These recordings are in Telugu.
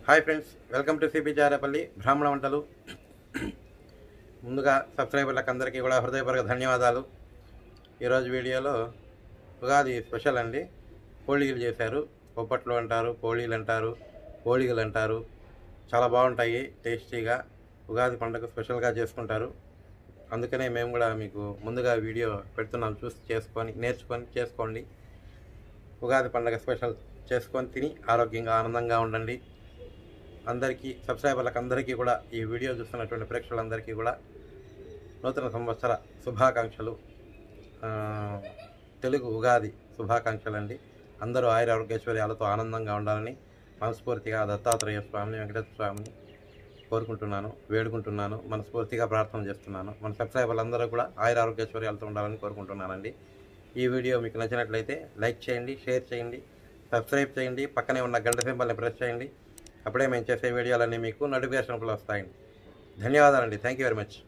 Hi friends welcome to CP Charepalli బ్రాహ్మణ వంటలు ముందుగా సబ్స్క్రైబర్లకు అందరికీ కూడా హృదయపూర్వక ధన్యవాదాలు ఈరోజు వీడియోలో ఉగాది స్పెషల్ అండి పోళీలు చేశారు పొప్పట్లు అంటారు పోళీలు అంటారు పోళీలు అంటారు చాలా బాగుంటాయి టేస్టీగా ఉగాది పండుగ స్పెషల్గా చేసుకుంటారు అందుకనే మేము కూడా మీకు ముందుగా వీడియో పెడుతున్నాం చూసి చేసుకొని నేర్చుకొని చేసుకోండి ఉగాది పండుగ స్పెషల్ చేసుకొని తిని ఆరోగ్యంగా ఆనందంగా ఉండండి అందరికీ సబ్స్క్రైబర్లకు అందరికీ కూడా ఈ వీడియో చూస్తున్నటువంటి ప్రేక్షకులందరికీ కూడా నూతన సంవత్సర శుభాకాంక్షలు ఆ, తెలుగు ఉగాది శుభాకాంక్షలు అండి అందరూ ఆయుర ఆరోగ్యశ్వర్యాలతో ఆనందంగా ఉండాలని మనస్ఫూర్తిగా దత్తాత్రేయ స్వామిని వెంకటేశ్వర స్వామిని కోరుకుంటున్నాను వేడుకుంటున్నాను మనస్ఫూర్తిగా ప్రార్థన చేస్తున్నాను మన సబ్స్క్రైబర్లందరూ కూడా ఆయుర ఆరోగ్యశ్వర్యాలతో ఉండాలని కోరుకుంటున్నానండి ఈ వీడియో మీకు నచ్చినట్లయితే లైక్ చేయండి షేర్ చేయండి సబ్స్క్రైబ్ చేయండి పక్కనే ఉన్న గంట సింబల్ని ప్రెస్ చేయండి అప్పుడే మేము చేసే వీడియోలన్నీ మీకు నోటిఫికేషన్లు వస్తాయండి ధన్యవాదాలండి థ్యాంక్ యూ వెరీ మచ్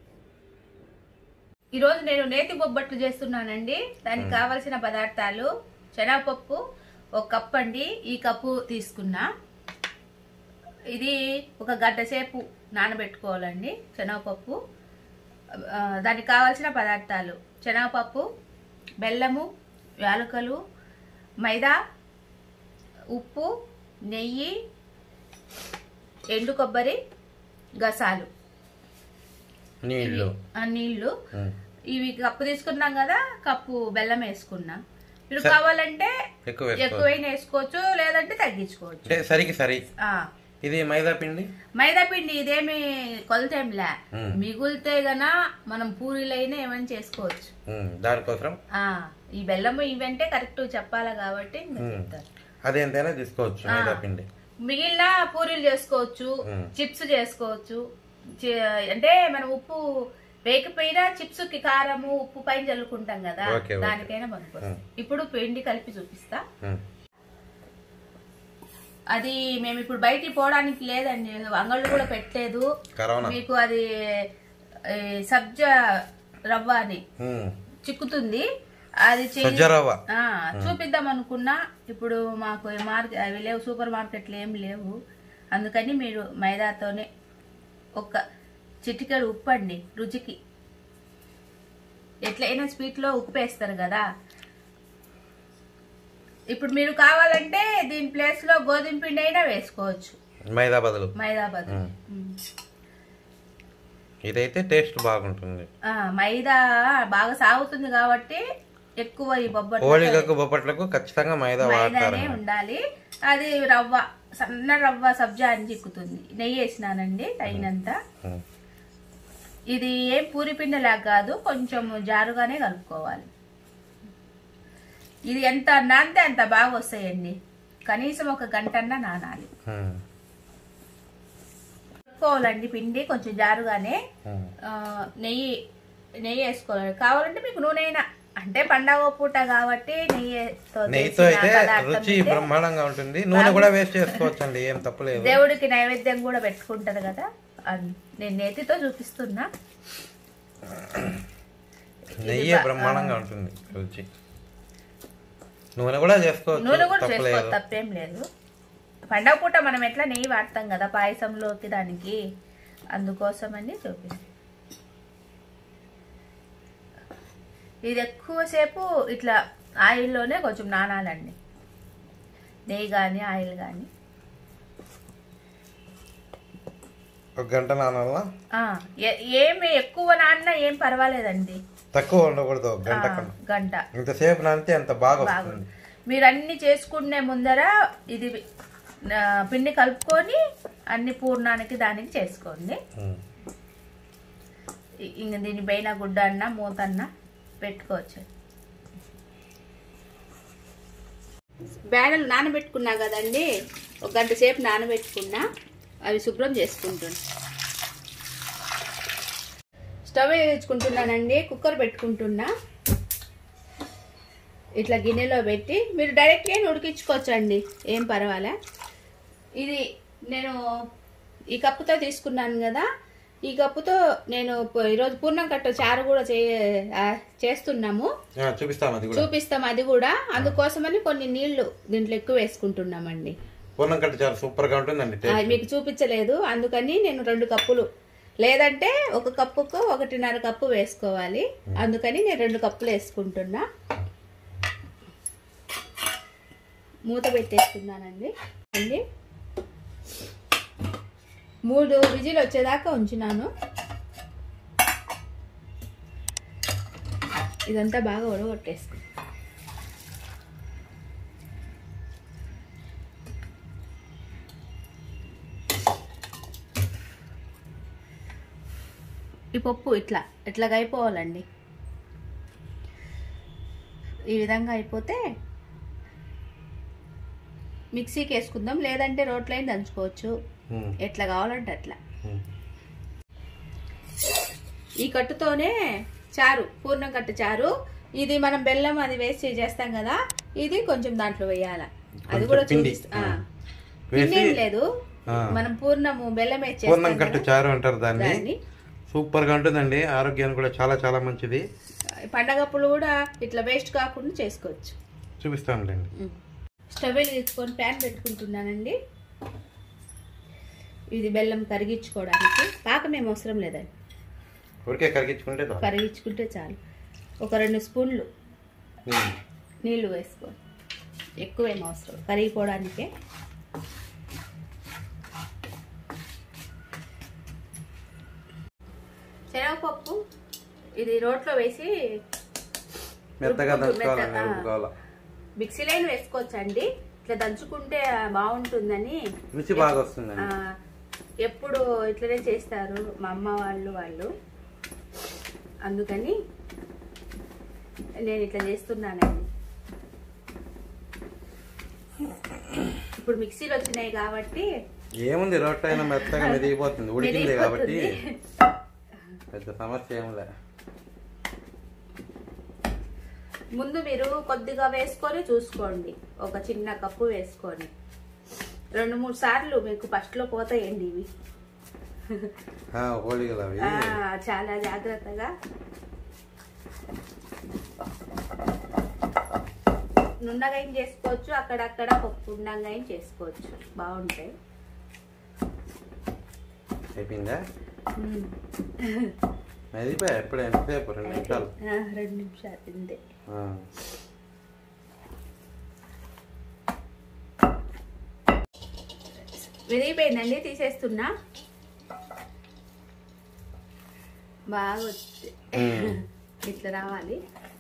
ఈ రోజు నేను నేతి బొబ్బట్లు చేస్తున్నానండి దానికి కావలసిన పదార్థాలు శనగపప్పు ఒక కప్ అండి ఈ కప్పు తీసుకున్నా ఇది ఒక గంట సేపు నానబెట్టుకోవాలండి శనగపప్పు ఆ, దానికి కావలసిన పదార్థాలు శనగపప్పు బెల్లము యాలకులు మైదా ఉప్పు నెయ్యి ఎండు కొబ్బరి గసాలు నీళ్ళు ఆ నీళ్లు ఉమ్. ఇవి కప్పు తీసుకున్నాం కదా కప్పు బెల్లం వేసుకున్నా మీరు కావాలంటే ఎక్కువ వేసుకోవచ్చు ఎక్కువైనా వేసుకోవచ్చు లేదంటే తగ్గించుకోవచ్చు సే- సరికి సరి ఆ ఇది మైదా పిండి మైదా పిండి ఇదేమి కొలతేంలే ఉమ్. మిగులితే గన మనం పూరీలైనా ఏమైనా చేసుకోవచ్చు ఉమ్, దానికోసం ఆ ఈ బెల్లము ఇవంటే కరెక్ట్ చెప్పాలా కాబట్టి ఇంకా ఉమ్. చెప్తాను అదేంతైనా తీసుకోవచ్చు మైదా పిండి మిగిలిన పూరీలు చేసుకోవచ్చు ఉమ్. చిప్స్ చేసుకోవచ్చు చి- అంటే మనం ఉప్పు వేయకపోయినా చిప్స్ కి కారము ఉప్పు పైన చల్లుకుంటాం కదా ఓకే, ఓకే. దానికైనా పనికొస్తుంది ఇప్పుడు పిండి కలిపి చూపిస్తా ఉమ్. అది మేము ఇప్పుడు బయటికి పోవడానికి లేదండి అంగళ్ళు కూడా పెట్టలేదు కరోనా మీకు అది ఏ, సబ్జా రవ్వ అని ఉమ్. చిక్కుతుంది అది చేయి- సజ్జరవ్వ ఆ, చూపిద్దాం అనుకున్నా ఇప్పుడు మాకు మార్కెట్ అవి లేవు సూపర్ మార్కెట్లు ఏం లేవు అందుకని మీరు మైదాతోనే ఒక చిటికెడు ఉప్పు అండి రుచికి ఎట్లయినా స్వీట్లో ఉప్పు వేస్తారు కదా ఇప్పుడు మీరు కావాలంటే దీని ప్లేస్ లో గోధుమ పిండి అయినా వేసుకోవచ్చు మైదా బదులు మైదా బదులు ఉమ్. ఉమ్. ఇదైతే టేస్ట్ బాగుంటుంది ఆ, మైదా బాగా సాగుతుంది కాబట్టి ఎక్కువ ఈ బొబ్బట్లు పోలికకు బొప్పట్లకు ఖచ్చితంగా మైదా వాడతారు మైదానే ఉండాలి అది రవ్వ సన్న రవ్వ సబ్జా అని చిక్కుతుంది నెయ్యి వేసినానండి తగినంత ఉమ్. ఇది ఏం పూరి పిండిలా కాదు కొంచెం జారుగానే కలుపుకోవాలి ఇది ఎంత నానితే అంత బాగా వస్తాయండి కనీసం ఒక గంటన్నా నానాలి ఉమ్. కలుపుకోవాలండి పిండి కొంచెం జారుగానే ఉమ్. ఆ, నెయ్యి నెయ్యి వేసుకోవాలి కావాలంటే మీకు నూనె అయినా అంటే పండగ పూట కాబట్టి నెయ్యితో నెయ్యితో చేసిన అయితే పదార్థం రుచి అయితే బ్రహ్మాండంగా ఉంటుంది నూనె కూడా వేస్ట్ చేసుకోవచ్చండి ఏం తప్పలేదు దేవుడికి నైవేద్యం కూడా పెట్టుకుంటారు కదా అన్- నేను నేతితో చూపిస్తున్నా నెయ్యి బ్రహ్మాండంగా ఉంటుంది రుచి నూనె కూడా చేసుకోవచ్చు నూనె కూడా చేసుకో తప్పలేదు తప్పేం లేదు పండగ పూట మనం ఎట్లా నెయ్యి వాడతాం కదా పాయసంలోకి దానికి అందుకోసమని చూపిస్తాను ఇది ఎక్కువసేపు ఇట్లా ఆయిల్లోనే కొంచెం నానాలండి నెయ్యి కానీ ఆయిల్ కానీ ఒక గంట నానాలా ఏమి ఎక్కువ నాన్న ఏం పర్వాలేదండి తక్కువ ఉండకూడదు ఒక ఆ, గంట కన్నా గంట ఇంతసేపు నానితే అంత బాగా బాగుంది వస్తుంది మీరు అన్ని చేసుకునే ముందర ఇది ఆ, పిండి కలుపుకొని అన్ని పూర్ణానికి దానికి చేసుకోండి ఉమ్. ఇ- ఇంక దీని పైన గుడ్డ అన్న మూత అన్న పెట్టుకోవచ్చు బేడలు నానబెట్టుకున్నా కదండి ఒక గంట సేపు నానబెట్టుకున్నా అవి శుభ్రం చేసుకుంటున్నా స్టవ్ వేయించుకుంటున్నానండి కుక్కర్ పెట్టుకుంటున్నా ఇట్లా గిన్నెలో పెట్టి మీరు డైరెక్ట్గా ఉడికించుకోవచ్చండి ఏం పర్వాలే ఇది నేను ఈ కప్పుతో తీసుకున్నాను కదా ఈ కప్పుతో నేను ప- ఈరోజు పూర్ణం కట్ట చారు కూడా చే ఆ, చేస్తున్నాము ఆ, చూపిస్తాం అది కూడా చూపిస్తాం అది కూడా అందుకోసమని కొన్ని నీళ్లు దీంట్లో ఎక్కువ వేసుకుంటున్నామండి పూర్ణం కట్ట చాలా సూపర్గా ఉంటుందండి ఆ, టేస్ట్ మీకు చూపించలేదు అందుకని నేను రెండు కప్పులు లేదంటే ఒక కప్పుకు ఒకటిన్నర కప్పు వేసుకోవాలి అందుకని నేను రెండు కప్పులు వేసుకుంటున్నా మూత పెట్టేసుకున్నానండి అండి మూడు విజిల్ వచ్చేదాకా ఉంచినాను ఇదంతా బాగా ఉడగొట్టేసుకున్నాను ఈ పప్పు ఇట్లా ఇట్లాగా అయిపోవాలండి ఈ విధంగా అయిపోతే మిక్సీకి వేసుకుందాం లేదంటే రోట్లైన దంచుకోవచ్చు ఉమ్, ఎట్లా కావాలంటే అట్లా ఉమ్. ఈ కట్టుతోనే చారు పూర్ణం కట్టు చారు ఇది మనం బెల్లం అది వేసి చేస్తాం కదా ఇది కొంచెం దాంట్లో వేయాల అది కొంచెం కూడా పిండి. చూపిస్తా ఆ. వేసి పిండి ఏం లేదు ఆ. మనం పూర్ణము బెల్లం వేసి పూర్ణం చేస్తాం కట్ట కదా, చారు అంటారు దాన్ని దాన్ని సూపర్గా ఉంటుందండి ఆరోగ్యానికి కూడా చాలా చాలా మంచిది పండగప్పుడు కూడా ఇట్లా వేస్ట్ కాకుండా చేసుకోవచ్చు చూపిస్తానులేండి స్టవ్ వెలిగించుకొని ప్యాన్ పెట్టుకుంటున్నానండి ఇది బెల్లం కరిగించుకోవడానికి పాకం ఏం అవసరం లేదండి ఊరికే కరిగించుకుంటే చాలు. కరిగించుకుంటే చాలు ఒక రెండు స్పూన్లు ఉమ్. నీళ్లు వేసుకోండి ఎక్కువ ఏం అవసరం కరిగిపోవడానికే శనగపప్పు ఇది రోట్లో వేసి మెత్తగా రుబ్బుకుంటూ దంచుకోవాలండి మెత్తగా. రుబ్బుకోవాలా మిక్సీలైన వేసుకోవచ్చండి ఇట్లా దంచుకుంటే బాగుంటుందని రుచి బాగా ఆ, వస్తుందండి ఎప్పుడు ఇట్లనే చేస్తారు మా అమ్మ వాళ్ళు వాళ్ళు అందుకని నేను ఇట్లా చేస్తున్నానండి ఇప్పుడు మిక్సీలు వచ్చినాయి కాబట్టి ఏముంది రోట్లో అయినా మెత్తగా మెదిగిపోతుంది ఉడికింది కాబట్టి మెదిగిపోతుంది. పెద్ద సమస్య ఏములే ముందు మీరు కొద్దిగా వేసుకొని చూసుకోండి ఒక చిన్న కప్పు వేసుకొని రెండు మూడు సార్లు మీకు ఫస్ట్లో పోతాయండి ఇవి ఆ, హోళీలు అవి ఆ, చాలా జాగ్రత్తగా నుండగా ఏం చేసుకోవచ్చు అక్కడక్కడ పప్పు ఉండగా ఏం చేసుకోవచ్చు బాగుంటాయి అయిపోయిందా ఉమ్. మెదిగిపోయా ఎప్పుడు ఎంతసేపు రెండు నిమిషాలు ఆ, రెండు నిమిషాలు ఇంతే ఆ. విరిగిపోయిందండి తీసేస్తున్నా బాగా వచ్చి ఉమ్. ఇట్లా రావాలి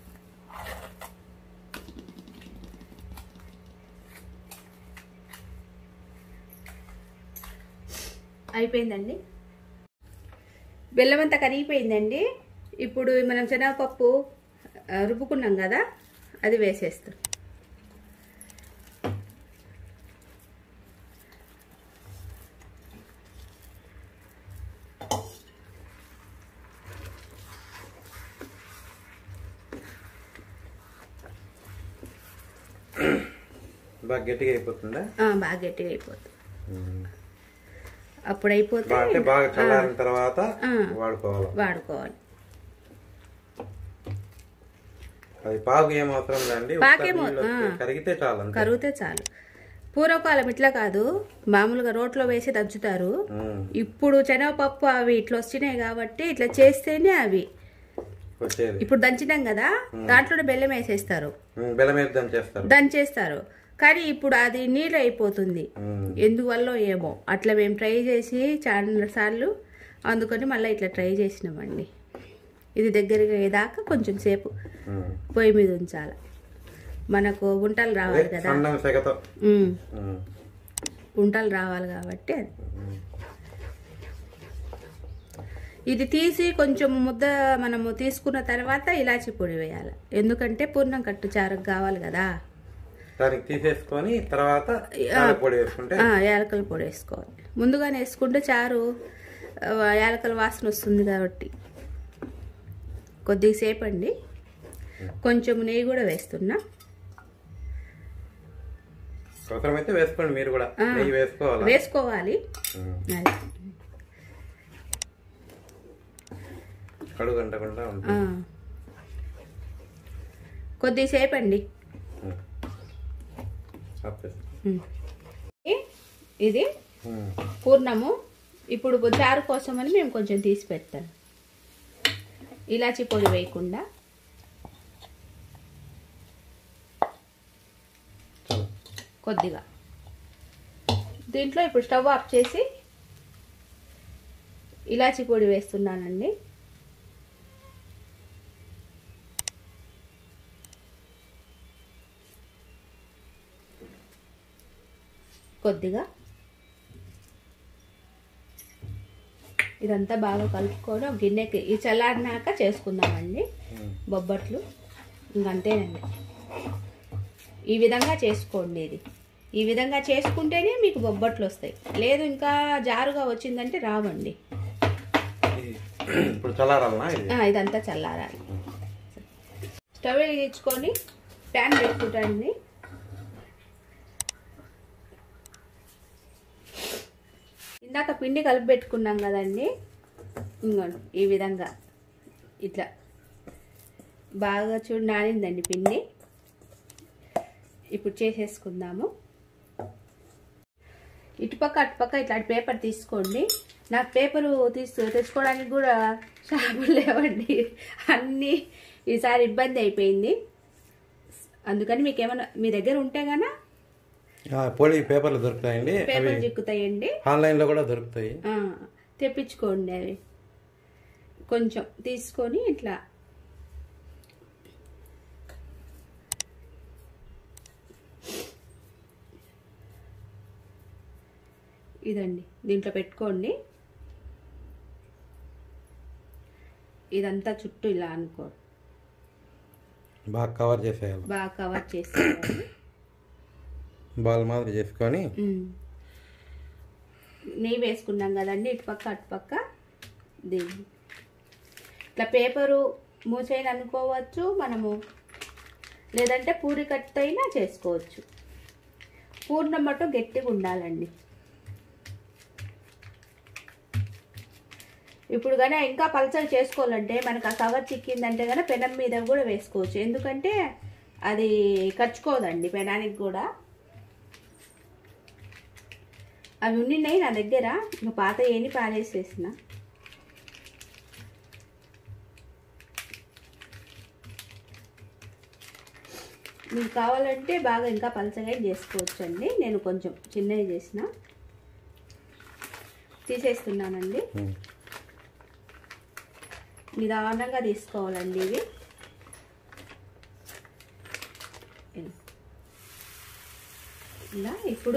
అయిపోయిందండి బెల్లం అంతా కరిగిపోయిందండి ఇప్పుడు మనం శనగపప్పు ఆ, రుబ్బుకున్నాం కదా అది వేసేస్తాం బాగా గట్టిగా అయిపోతుందా ఆ, బాగా గట్టిగా అయిపోతుంది ఉమ్. అప్పుడు అయిపోతే బా- అంటే బాగా చల్లారిన తర్వాత ఆ. వాడుకోవాలి వాడుకోవాలి అది పాకు ఏం అవసరం లేండి పాకేమో, నీళ్ళు వస్తే ఆ. కరిగితే చాలు అంతే కరిగితే చాలు పూర్వకాలం ఇట్లా కాదు మామూలుగా రోట్లో వేసి దంచుతారు ఉమ్. ఇప్పుడు శనగపప్పు అవి ఇట్లా వచ్చినాయి కాబట్టి ఇట్లా చేస్తేనే అవి వచ్చేది ఇప్పుడు దంచినాం కదా దాంట్లోనే బెల్లం వేసేస్తారు ఉమ్, బెల్లం వేద్దాం చేస్తారు దంచేస్తారు కానీ ఇప్పుడు అది నీళ్ళు అయిపోతుంది ఉమ్. ఎందువల్ల ఏమో అట్లా మేము ట్రై చేసి చాలా సార్లు అందుకని మళ్ళీ ఇట్లా ట్రై చేసినామండి ఇది దగ్గరికి అయ్యేదాకా కొంచెం సేపు ఉమ్. పొయ్యి మీద ఉంచాలి మనకు గుంటలు రావాలి అదే కదా సన్నం సెగతో ఉమ్, ఉమ్. గుంటలు రావాలి కాబట్టి అది ఉమ్. ఇది తీసి కొంచెం ముద్ద మనము తీసుకున్న తర్వాత ఇలాచి పొడి వేయాలి ఎందుకంటే పూర్ణం కట్టు చారుకు కావాలి కదా దానికి తీసేసుకొని తర్వాత యాలకుల పొడి వేసుకుంటే ఆ, యాలకల పొడి వేసుకోవాలి ముందుగానే వేసుకుంటే చారు ఆ, యాలకల వాసన వస్తుంది కాబట్టి కొద్దిసేపు అండి కొంచెం నెయ్యి కూడా వేస్తున్నా అవసరమైతే వేసుకోండి మీరు కూడా ఆ. నెయ్యి వేసుకోవాలి వేసుకోవాలి ఉమ్. అది. కడుగు అంటకుండా ఆ. ఉంటుంది కొద్దిసేపు అండి ఉమ్. ఆపేసి. ఉమ్. ఇది ఉమ్. పూర్ణము ఇప్పుడు చారు కోసమని మేము కొంచెం తీసి పెడతాం ఇలాచి పొడి వేయకుండా చాలు కొద్దిగా దీంట్లో ఇప్పుడు స్టవ్ ఆఫ్ చేసి ఇలాచి పొడి వేస్తున్నానండి కొద్దిగా ఇదంతా బాగా కలుపుకొని ఒక గిన్నెకి ఈ చల్లారినాక చేసుకుందామండి ఉమ్. బొబ్బట్లు ఇంకంతేనండి ఈ విధంగా చేసుకోండి ఇది ఈ విధంగా చేసుకుంటేనే మీకు బొబ్బట్లు వస్తాయి లేదు ఇంకా జారుగా వచ్చిందంటే రావండి ఇది ఇప్పుడు చల్లారాలనా ఇది ఆ, ఇదంతా చల్లారాలి స్టవ్ వెలిగించుకొని ప్యాన్ పెట్టుకుంటాండి ఇందాక పిండి కలిపి పెట్టుకున్నాం కదండి ఇంకోండి ఈ విధంగా ఇట్లా బాగా చూడు నానిందండి పిండి ఇప్పుడు చేసేసుకుందాము ఇటుపక్క అటుపక్క ఇట్లాంటి పేపర్ తీసుకోండి నాకు పేపరు తీసు తెచ్చుకోవడానికి కూడా షాపులు లేవండి అన్నీ ఈసారి ఇబ్బంది అయిపోయింది అందుకని మీకు ఏమైనా మీ దగ్గర ఉంటే గాన ఆ, పోలీ పేపర్లు దొరుకుతాయండి అవి పేపర్ చిక్కుతాయండి ఆన్లైన్లో కూడా దొరుకుతాయి ఆ, తెప్పించుకోండి అవి కొంచెం తీసుకొని ఇట్లా ఇదండి దీంట్లో పెట్టుకోండి ఇదంతా చుట్టూ ఇలా అనుకో బాగా కవర్ చేసేయాలి బాగా కవర్ చేసేయాలి బాల్ మాదిరి చేసుకొని ఉమ్. నెయ్యి వేసుకున్నాం కదండి ఇటుపక్క అటుపక్క దీన్ని ఇట్లా పేపరు మూసైన అనుకోవచ్చు మనము లేదంటే పూరి కట్టు అయినా చేసుకోవచ్చు పూర్ణం మటు గట్టిగా ఉండాలండి ఇప్పుడు కానీ ఇంకా పలచగా చేసుకోవాలంటే మనకు ఆ కవర్ చిక్కిందంటే కానీ పెనం మీద కూడా వేసుకోవచ్చు ఎందుకంటే అది ఖర్చుకోదండి పెనానికి కూడా అవి ఉండినాయి నా దగ్గర ఇంకా పాత ఏని పారేసేసిన మీకు కావాలంటే బాగా ఇంకా పలచగా చేసుకోవచ్చు అండి నేను కొంచెం చిన్నవి చేసిన తీసేస్తున్నానండి ఉమ్. నిదానంగా తీసుకోవాలండి ఇవి ఇలా ఇప్పుడు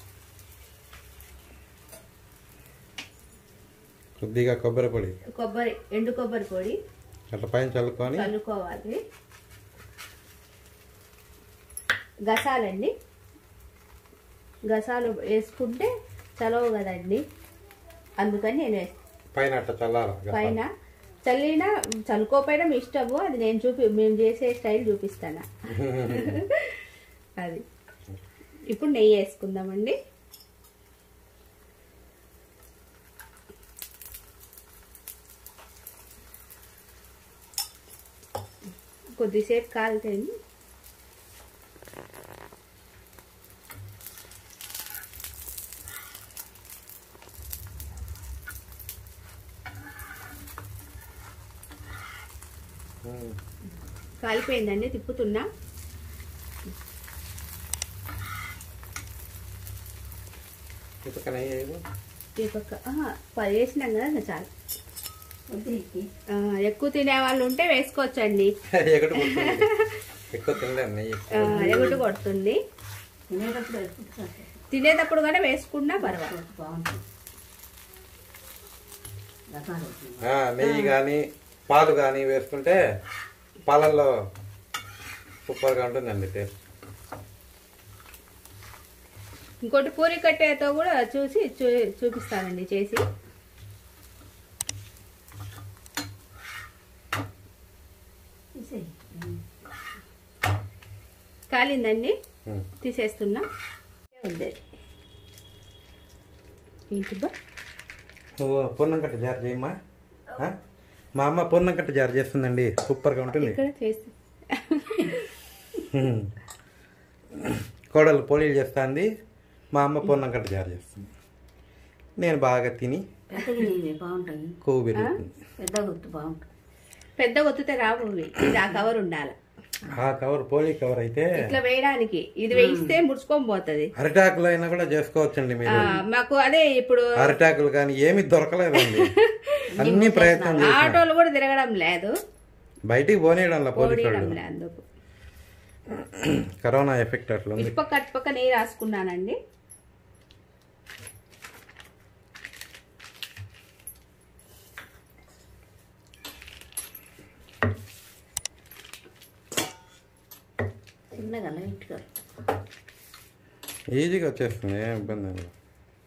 కొద్దిగా కొబ్బరి పొడి కొబ్బరి ఎండు కొబ్బరి పొడి అట్లా పైన చల్లుకొని చల్లుకోవాలి గసాలండి గసాలు వేసుకుంటే చలవు కదండి అందుకని నేను వేస్తాను పైన అట్లా చల్లాలి పైన చల్లినా చల్లుకోపోయినా మీ ఇష్టము అది నేను చూపి మేము చేసే స్టైల్ చూపిస్తాను అది ఇప్పుడు నెయ్యి వేసుకుందామండి కొద్దిసేపు కాలుతుంది ఉమ్. కాలిపోయిందండి తిప్పుతున్నా ఇసుక నెయ్యి వేయదు. ఈ పక్క ఆహా, పది వేసినాం కదా ఇంకా చాలు ఆ, ఎక్కువ తినే వాళ్ళు ఉంటే వేసుకోవచ్చండి ఎగటి కొడుతుంది ఎక్కువ తినలేను నెయ్యి ఆ, ఎగుటు కొడుతుంది తినేటప్పుడు కానీ వేసుకున్నా పర్వాలేదు ఆ, నెయ్యి కానీ పాలు కానీ వేసుకుంటే పాలల్లో సూపర్గా ఉంటుందండి టేస్ట్ ఇంకోటి పూరి కట్టేతో కూడా చూసి చూ చూపిస్తానండి చేసి కాలిందండి ఉమ్. తీసేస్తున్నా ఉంది ఏంటి బా నువ్వు పూర్ణం కట్ట జారు చేయమ్మా ఆ? మా అమ్మ పూర్ణం కట్ట జారు చేస్తుందండి సూపర్గా ఉంటుంది ఇక్కడ చేసి ఉమ్. కోడలు పోలీలు చేస్తుంది మా అమ్మ పొన్నం కట్ట జారు చేస్తుంది నేను బాగా తిని పెద్దగా ఇవి బాగుంటాయి కొవ్వు పెరుగుతుంది పెద్ద గుర్తు బాగుంటుంది పెద్ద ఒత్తితే రావు ఇవి. ఇది ఆ కవర్ ఉండాలి ఆ కవర్ పోలీ కవర్ అయితే ఇట్లా వేయడానికి ఇది వేయిస్తే ముడుచుకొని పోతుంది అరిటాకులు అయినా కూడా చేసుకోవచ్చండి మీరు మాకు అదే ఇప్పుడు అరిటాకులు కానీ ఏమి దొరకలేదండి అన్ని ప్రయత్నం చేసి ఆటోలు కూడా తిరగడం లేదు బయటికి పోనీయడంలో పోలీసు పోనీయడం వాళ్ళు లేదు అందుకు కరోనా ఎఫెక్ట్ అట్లా ఉంది ఇటుపక్క అటుపక్క నెయ్యి రాసుకున్నానండి చిన్నగా లైట్గా ఈజీగా వచ్చేస్తుంది ఏం ఇబ్బంది ఏం లేదు.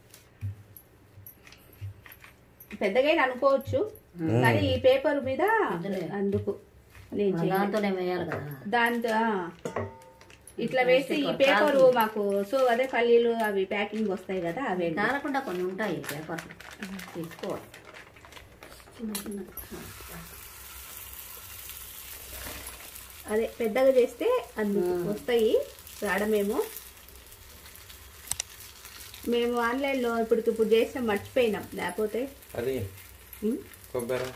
పెద్దగా అయినా అనుకోవచ్చు కానీ ఈ పేపర్ మీద అందుకు నేను మన చెయ్య- దాంతోనే వేయాలి కదా దాంతో ఆ, ఇట్లా వేసి ఈ పేపర్ మాకు సో అదే పల్లీలు అవి ప్యాకింగ్ వస్తాయి కదా అవి కారకుండా కొన్ని ఉంటాయి పేపర్లు తీసుకోవాలి చిన్న చిన్న అదే పెద్దగా చేస్తే అందుకు వస్తాయి రావడమేమో మేము ఆన్లైన్లో ఇప్పుడు ఇప్పుడు చేస్తే మర్చిపోయినాం లేకపోతే అది ఉమ్, కొబ్బరి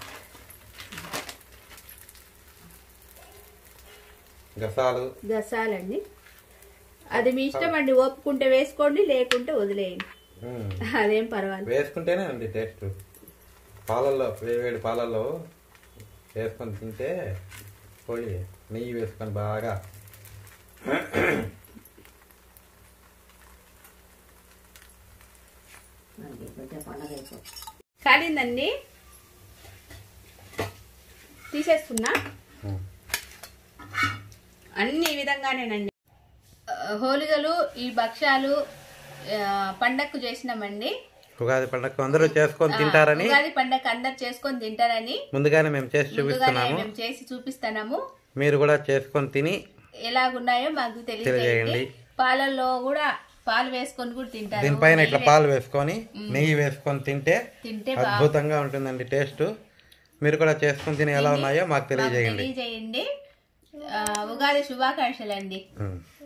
గసాలు గసాలండి అది మీ ఇష్టం అండి ఒప్పుకుంటే వేసుకోండి లేకుంటే వదిలేయండి ఉమ్. అదేం పర్వాలేదు వేసుకుంటేనే అండి టేస్ట్ పాలల్లో వేడి వేడి పాలల్లో వేసుకొని తింటే పోయి నెయ్యి వేసుకొని బాగా మనకి పెద్ద పండగ అయిపోతుంది కాలిందండి తీసేస్తున్నా ఉమ్. అన్ని ఈ విధంగానేనండి ఆ, హోలిగలు ఈ భక్ష్యాలు ఆ, పండక్కు చేసినామండి ఉగాది పండగ అందరూ చేసుకొని తింటారని ఉగాది పండగ అందరు చేసుకొని తింటారని ముందుగానే మేము చేసి ముందుగానే చూపిస్తున్నాము మేము చేసి చూపిస్తున్నాము మీరు కూడా చేసుకొని తిని ఎలాగున్నాయో మాకు తెలియజేయండి తెలియజేయండి. పాలల్లో కూడా పాలు వేసుకొని కూడా తింటారు దీనిపైన ఇట్లా పాలు వేసుకొని నెయ్యి వేసుకొని తింటే తింటే అద్భుతంగా ఉంటుందండి టేస్ట్ మీరు కూడా చేసుకొని తిని ఎలా ఉన్నాయో మాకు తెలియజేయండి తెలియజేయండి ఆ, ఉగాది శుభాకాంక్షలు అండి ఉమ్.